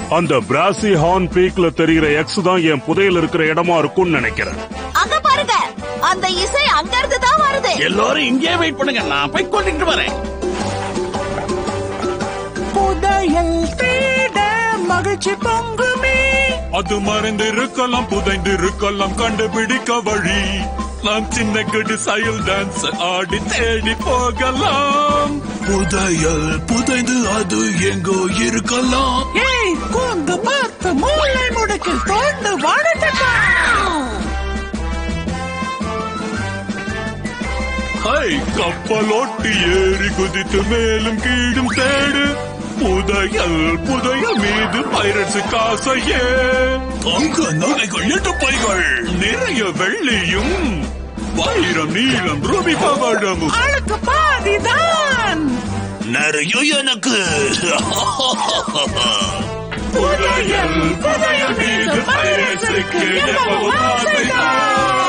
அந்த பிராசி ஹார்ன் பீக்ல தெரிகிற எக்ஸ் தான் என் புதையல் இருக்கிற இடமா இருக்கும்னு நினைக்கிறேன் அங்க பாருங்க அந்த இசை அங்க இருந்து தான் வருது எல்லாரும் இங்கே வெயிட் பண்ணுங்க நான் போய் கொண்டுட்டு வரேன் புதையல் தேட மகிழ்ச்சி பொங்குமே அது மறைந்திருக்கலாம் புதைந்திருக்கலாம் கண்டுபிடிக்க வழி நாம் சின்ன கடி சைல் டான்ஸ் ஆடி தேடி போகலாம் புதையல் புதைந்து அது எங்கோ இருக்கலாம் ஏய் கூந்து பார்த்து மூளை முடுக்கில் தோண்டு வாழட்டா ஹை கப்பலோட்டி ஏறி குதித்து மேலும் கீழும் தேடு புதையல் புதையல் மீது பைரட்ஸ் காசையே தங்க நகைகள் எட்டு பைகள் நிறைய வெள்ளியும் வைரம் நீளம் ரூபி பவழமும் ஆளுக்கு பாதிதான் நிறைய எனக்கு புதையல் புதையல் மீது பைரட்ஸுக்கு எப்பவும் ஆசைதான்